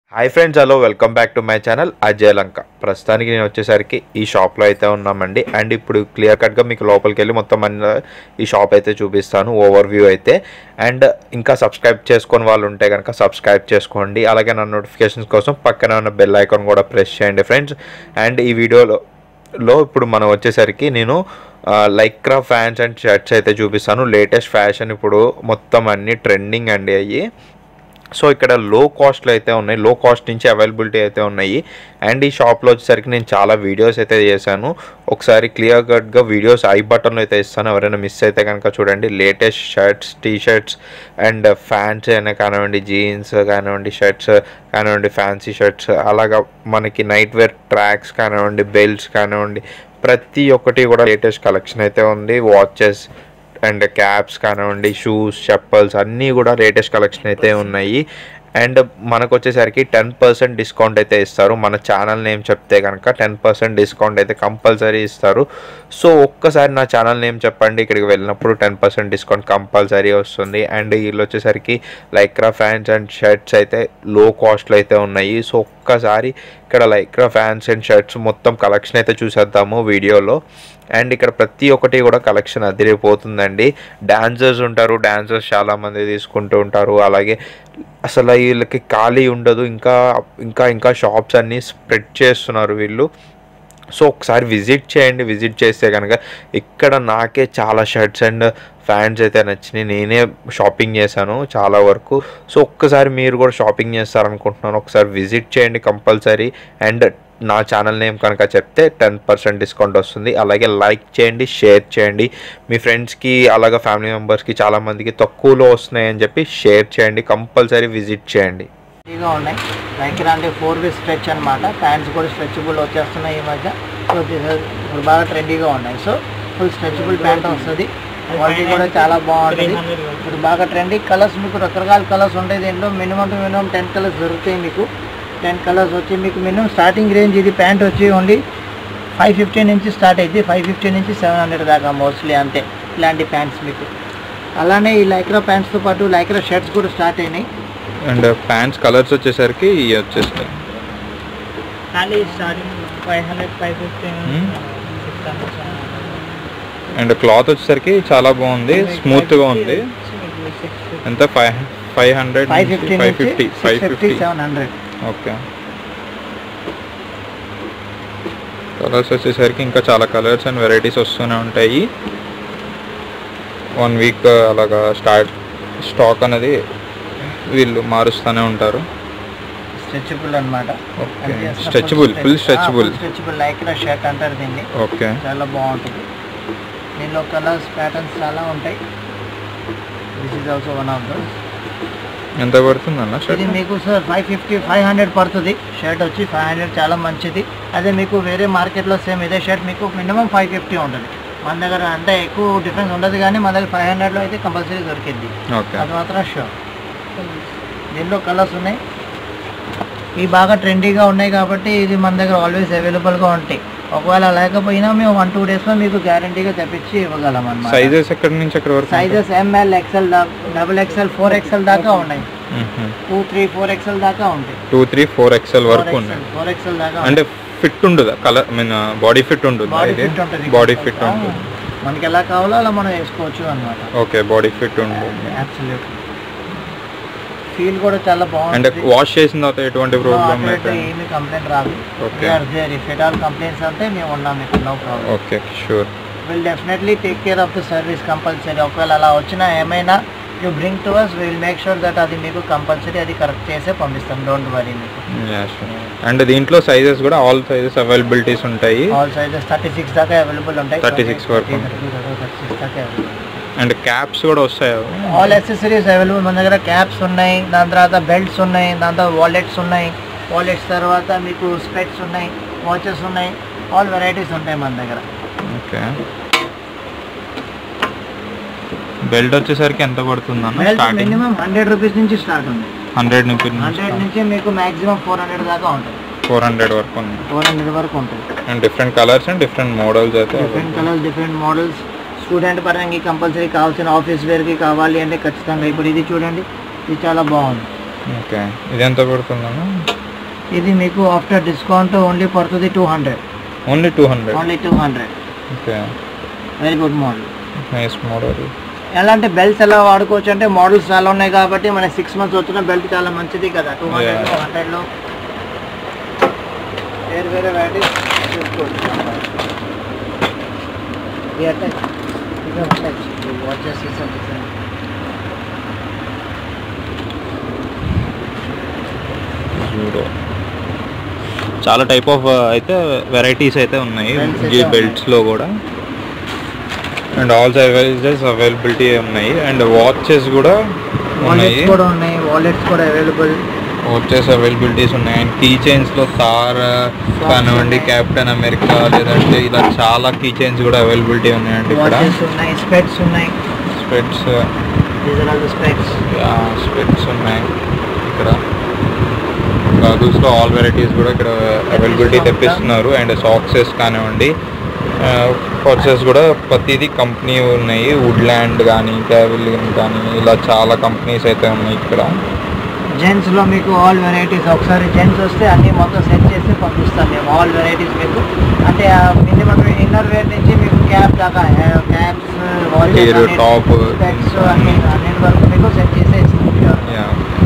Hi friends hello welcome back to my channel Ajay Lanka ప్రస్తుతానికి నేను వచ్చేసరికి ఈ షాప్లో అయితే ఉన్నామండి అండ్ ఇప్పుడు క్లియర్ కట్గా మీకు లోపలికి వెళ్ళి మొత్తం అన్ని ఈ షాప్ అయితే చూపిస్తాను ఓవర్ వ్యూ అయితే అండ్ ఇంకా సబ్స్క్రైబ్ చేసుకొని వాళ్ళు ఉంటే కనుక సబ్స్క్రైబ్ చేసుకోండి అలాగే నా నోటిఫికేషన్స్ కోసం పక్కన ఉన్న బెల్ ఐకాన్ కూడా ప్రెస్ చేయండి ఫ్రెండ్స్ అండ్ ఈ వీడియోలో లో ఇప్పుడు మనం వచ్చేసరికి నేను లైక్రా ఫ్యాన్స్ అండ్ షర్ట్స్ అయితే చూపిస్తాను లేటెస్ట్ ఫ్యాషన్ ఇప్పుడు మొత్తం అన్ని ట్రెండింగ్ అండి అయ్యి సో ఇక్కడ లో కాస్ట్లో అయితే ఉన్నాయి లో కాస్ట్ నుంచి అవైలబిలిటీ అయితే ఉన్నాయి అండ్ ఈ షాప్లో వచ్చేసరికి నేను చాలా వీడియోస్ అయితే చేశాను ఒకసారి క్లియర్ కట్గా వీడియోస్ ఐ బటన్లో అయితే ఇస్తాను ఎవరైనా మిస్ అయితే కనుక చూడండి latest shirts T shirts and pants అయినా కానివ్వండి జీన్స్ కానివ్వండి షర్ట్స్ కానివ్వండి ఫ్యాన్సీ షర్ట్స్ అలాగా మనకి నైట్ వేర్ ట్రాక్స్ కానివ్వండి బెల్ట్స్ కానివ్వండి ప్రతి ఒక్కటి కూడా లేటెస్ట్ కలెక్షన్ అయితే ఉంది వాచెస్ అండ్ క్యాప్స్ కానివ్వండి షూస్ చెప్పల్స్ అన్నీ కూడా లేటెస్ట్ కలెక్షన్ అయితే ఉన్నాయి అండ్ మనకు వచ్చేసరికి టెన్ పర్సెంట్ డిస్కౌంట్ అయితే ఇస్తారు మన ఛానల్ నేమ్ చెప్తే కనుక టెన్ పర్సెంట్ డిస్కౌంట్ అయితే కంపల్సరీ ఇస్తారు సో ఒక్కసారి నా ఛానల్ నేమ్ చెప్పండి ఇక్కడికి వెళ్ళినప్పుడు టెన్ పర్సెంట్ డిస్కౌంట్ కంపల్సరీ వస్తుంది అండ్ వీళ్ళు వచ్చేసరికి లైక్రా ఫ్యాన్స్ అండ్ షర్ట్స్ అయితే లో కాస్ట్లో అయితే ఉన్నాయి సో ఒక్కసారి ఇక్కడ లైక్రా ఫ్యాన్స్ అండ్ షర్ట్స్ మొత్తం కలెక్షన్ అయితే చూసేద్దాము వీడియోలో అండ్ ఇక్కడ ప్రతి ఒక్కటి కూడా కలెక్షన్ అదిరిపోతుందండి డాన్సర్స్ ఉంటారు డాన్సర్స్ చాలామంది తీసుకుంటూ ఉంటారు అలాగే అసలు వీళ్ళకి ఖాళీ ఉండదు ఇంకా ఇంకా ఇంకా షాప్స్ అన్నీ స్ప్రెడ్ చేస్తున్నారు వీళ్ళు సో ఒకసారి విజిట్ చేయండి విజిట్ చేస్తే కనుక ఇక్కడ నాకే చాలా షర్ట్స్ అండ్ ఫ్యాన్స్ అయితే నచ్చినాయి నేనే షాపింగ్ చేశాను చాలా వరకు సో ఒక్కసారి మీరు కూడా షాపింగ్ చేస్తారనుకుంటున్నాను ఒకసారి విజిట్ చేయండి కంపల్సరీ అండ్ నా ఛానల్ నేమ్ కనుక చెప్తే టెన్ పర్సెంట్ డిస్కౌంట్ వస్తుంది అలాగే లైక్ చేయండి షేర్ చేయండి మీ ఫ్రెండ్స్కి అలాగే ఫ్యామిలీ మెంబర్స్కి చాలామందికి తక్కువలో వస్తున్నాయని చెప్పి షేర్ చేయండి కంపల్సరీ విజిట్ చేయండి ఫ్రీగా ఉన్నాయి లైక్రా అంటే ఫోర్ వే స్ట్రెచ్ అనమాట ప్యాంట్స్ కూడా స్ట్రెచబుల్ వచ్చేస్తున్నాయి ఈ మధ్య సో this- ఇప్పుడు బాగా ట్రెండీగా ఉన్నాయి సో ఫుల్ స్ట్రెచబుల్ ప్యాంట్ వస్తుంది క్వాలిటీ కూడా చాలా బాగుంటుంది ఇప్పుడు బాగా ట్రెండీ కలర్స్ మీకు రకరకాల కలర్స్ ఉంటాయి దీంట్లో minimum to minimum ten colours దొరుకుతాయి మీకు టెన్ కలర్స్ వచ్చి మీకు మినిమం స్టార్టింగ్ రేంజ్ ఇది ప్యాంట్ వచ్చి ఓన్లీ ఫైవ్ ఫిఫ్టీ నుంచి స్టార్ట్ అయితే ఫైవ్ ఫిఫ్టీ నుంచి సెవెన్ హండ్రెడ్ దాకా మోస్ట్లీ అంతే ఇలాంటి ప్యాంట్స్ మీకు అలానే ఈ లైక్రా ప్యాంట్స్తో పాటు లైక్రా షర్ట్స్ కూడా స్టార్ట్ అయినాయి అండ్ ప్యాంట్స్ కలర్స్ వచ్చేసరికి ఇవి వచ్చేస్తాయి ఖాళీ starting five hundred five fifty Hmm. And cloth వచ్చేసరికి చాలా బాగుంది స్మూత్గా ఉంది ఎంత five five hundred five fifty five fifty five fifty seven hundred okay colours వచ్చేసరికి ఇంకా చాలా కలర్స్ అండ్ వెరైటీస్ వస్తూనే ఉంటాయి వన్ వీక్ అలాగా స్టార్ట్ స్టాక్ అనేది వీళ్ళు మారుస్తూనే ఉంటారు స్ట్రెచబుల్ అనమాట okay stretchable full stretchable stretchable Lycra shirt అంటారు దీన్ని ఓకే చాలా బాగుంటుంది దీనిలో కలర్స్ ప్యాటర్న్స్ చాలా ఉంటాయి this is also one of those ఎంత పడుతుందన్న ఇది షర్ట్ మీకు sir five fifty five hundred పడుతుంది షర్ట్ వచ్చి ఫైవ్ హండ్రెడ్ చాలా మంచిది అదే మీకు వేరే మార్కెట్లో సేమ్ ఇదే షర్ట్ మీకు మినిమం ఫైవ్ ఫిఫ్టీ ఉంటుంది మన దగ్గర అంటే ఎక్కువ డిఫరెన్స్ ఉండదు కానీ మన దగ్గర ఫైవ్ హండ్రెడ్లో అయితే కంపల్సరీ దొరికిద్ది ఓకే అది మాత్రం షూర్ దీనిలో కలర్స్ ఉన్నాయి ఇవి బాగా ట్రెండీగా ఉన్నాయి కాబట్టి ఇది మన దగ్గర ఆల్వేస్ అవైలబుల్గా ఉంటాయి ఒకవేళ లేకపోయినా మేము వన్ టూ డేస్లో మీకు గ్యారంటీగా తెప్పించి ఇవ్వగలం అన్నమాట సైజెస్ ఎక్కడి నుంచి ఎక్కడి వరకు sizes M L XL double XL four XL దాకా ఉన్నాయి టూ త్రీ ఫోర్ ఎక్సెల్ దాకా ఉంటాయి టూ త్రీ ఫోర్ ఎక్స్ఎల్ వరకు ఉన్నాయి ఫోర్ ఎక్సెల్ దాకా అంటే ఫిట్ ఉండదా కలర్ మీన్ బాడీ ఫిట్ ఉంటుందా బాడీ ఇది ఫిట్ ఉంటుంది బాడీ ఫిట్ ఉంటుంది మనకి ఎలా కావాలో అలా మనం వేసుకోవచ్చు అనమాట ఓకే బాడీ ఫిట్ ఉంటుంది అబ్సల్యూట్ ఫీల్ కూడా చాలా అంటే బాగుంటుంది వాష్ చేసిన తర్వాత ఎటువంటి ప్రాబ్లం No, అయితే ఏమి కంప్లైంట్ రాదు Okay. There if at all complaints అంటే మేము ఉన్నాం మీకు no problem okay sure will definitely take care of the service compulsory ఒకవేళ అలా వచ్చినా ఏమైనా you bring to us will make sure that అది మీకు కంపల్సరీ అది కరెక్ట్ చేసే పంపిస్తాం డోంట్ వరీ మీకు అండ్ దీంట్లో సైజెస్ కూడా ఆల్ సైజెస్ అవైలబిలిటీస్ ఉంటాయి ఆల్ సైజెస్ థర్టీ సిక్స్ దాకా అవైలబుల్ ఉంటాయి 36 వరకు థర్టీ సిక్స్ దాకా అవైలబుల్ అండ్ క్యాప్స్ కూడా వస్తాయి ఆల్ యాక్సెసరీస్ అవైలబుల్ మన దగ్గర క్యాప్స్ ఉన్నాయి దాని తర్వాత బెల్ట్స్ ఉన్నాయి దాని తర్వాత వాలెట్స్ ఉన్నాయి వాలెట్స్ తర్వాత మీకు స్పెట్స్ ఉన్నాయి వాచెస్ ఉన్నాయి ఆల్ వెరైటీస్ ఉంటాయి మన దగ్గర ఓకే బెల్ట్ వచ్చేసరికి ఎంత పడుతుందన్న belt starting minimum hundred rupees నుంచి స్టార్ట్ ఉంది హండ్రెడ్ నుంచి హండ్రెడ్ నుంచి మీకు మాక్సిమం ఫోర్ హండ్రెడ్ దాకా ఉంటుంది ఫోర్ హండ్రెడ్ వరకు ఉంది ఫోర్ హండ్రెడ్ వరకు ఉంటుంది and different colours and different models అయితే different colours different models student పరంగా కంపల్సరీ కావాల్సిన ఆఫీస్ వేర్కి కావాలి అంటే ఖచ్చితంగా ఇప్పుడు ఇది చూడండి ఇది చాలా బాగుంది ఓకే ఇది ఎంత పడుతుందన్న ఇది మీకు ఆఫ్టర్ డిస్కౌంట్ ఓన్లీ పడుతుంది two hundred only two hundred only two hundred okay very good model nice model ఎలా అంటే బెల్ట్స్ ఎలా వాడుకోవచ్చు అంటే మోడల్స్ చాలా ఉన్నాయి కాబట్టి మనకి సిక్స్ మంత్స్ వచ్చిన బెల్ట్ చాలా మంచిది కదా టూ హండ్రెడ్ Yeah. హండ్రెడ్లో వేరే వేరే వెరైటీస్ చూసుకోవచ్చు వాచెస్ జూడో చాలా టైప్ ఆఫ్ అయితే వెరైటీస్ అయితే ఉన్నాయి Belts అయితే ఈ ఉన్నాయి. బెల్ట్స్లో కూడా అండ్ ఆల్ సైజెస్ అవైలబిలిటీ ఉన్నాయి అండ్ వాచెస్ కూడా ఉన్నాయి వాలెట్స్ కూడా ఉన్నాయి వాలెట్స్ కూడా అవైలబుల్ వాచెస్ అవైలబిలిటీస్ ఉన్నాయి అండ్ కీ చైన్స్లో థార్ కానివ్వండి ఉన్నాయి. కెప్టెన్ అమెరికా లేదంటే ఇలా చాలా కీ చైన్స్ కూడా అవైలబిలిటీ ఉన్నాయండి ఇక్కడ వాచెస్ ఉన్నాయి స్పెట్స్ ఉన్నాయి specs these are all the specs specs ఉన్నాయి ఇక్కడ గాగుల్స్లో ఆల్ వెరైటీస్ కూడా ఇక్కడ అవైలబిలిటీ తెప్పిస్తున్నారు అండ్ సాక్సెస్ కానివ్వండి పర్సెస్ కూడా ప్రతిదీ కంపెనీ ఉన్నాయి వుడ్ల్యాండ్ కానీ క్యావిలియన్ కానీ ఇలా చాలా కంపెనీస్ అయితే ఉన్నాయి ఇక్కడ జెంట్స్ లో మీకు ఆల్ వెరైటీస్ ఒకసారి జెంట్స్ వస్తే అన్ని మొత్తం సెట్ చేసి పంపిస్తాం మేము ఆల్ వెరైటీస్ మీకు అంటే మినిమం ఇన్నర్ వేర్ నుంచి మీకు క్యాప్ దాకా క్యాప్స్ Ear, top, స్పెక్స్ అన్ని అన్నిటి వరకు మీకు సెట్ చేసి ఇస్తాం Yeah.